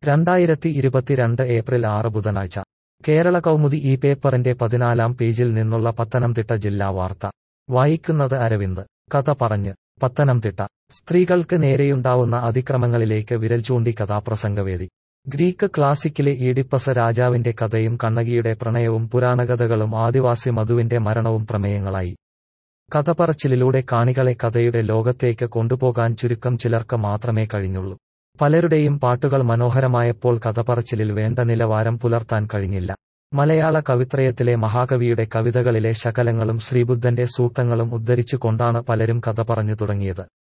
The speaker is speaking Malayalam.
രണ്ടായിരത്തി ഇരുപത്തിരണ്ട് ഏപ്രിൽ ആറ് ബുധനാഴ്ച കേരള കൗമുദി ഈ പേപ്പറിന്റെ പതിനാലാം പേജിൽ നിന്നുള്ള പത്തനംതിട്ട ജില്ലാ വാർത്ത വായിക്കുന്നത് അരവിന്ദ് കഥ പറഞ്ഞ് പത്തനംതിട്ട സ്ത്രീകൾക്ക് നേരെയുണ്ടാവുന്ന അതിക്രമങ്ങളിലേക്ക് വിരൽ ചൂണ്ടി കഥാപ്രസംഗവേദി ഗ്രീക്ക് ക്ലാസിക്കിലെ ഈഡിപ്പസ രാജാവിന്റെ കഥയും കണ്ണകിയുടെ പ്രണയവും പുരാണകഥകളും ആദിവാസി മധുവിന്റെ മരണവും പ്രമേയങ്ങളായി കഥപറച്ചിലിലൂടെ കാണികളെ കഥയുടെ ലോകത്തേക്ക് കൊണ്ടുപോകാൻ ചുരുക്കം ചിലർക്ക് മാത്രമേ കഴിഞ്ഞുള്ളൂ പലരുടെയും പാട്ടുകൾ മനോഹരമായപ്പോൾ കഥപറച്ചിലിൽ വേണ്ട നിലവാരം പുലർത്താൻ കഴിഞ്ഞില്ല മലയാള കവിത്രയത്തിലെ മഹാകവിയുടെ കവിതകളിലെ ശകലങ്ങളും ശ്രീബുദ്ധന്റെ സൂക്തങ്ങളും ഉദ്ധരിച്ചുകൊണ്ടാണ് പലരും കഥ പറഞ്ഞു തുടങ്ങിയത്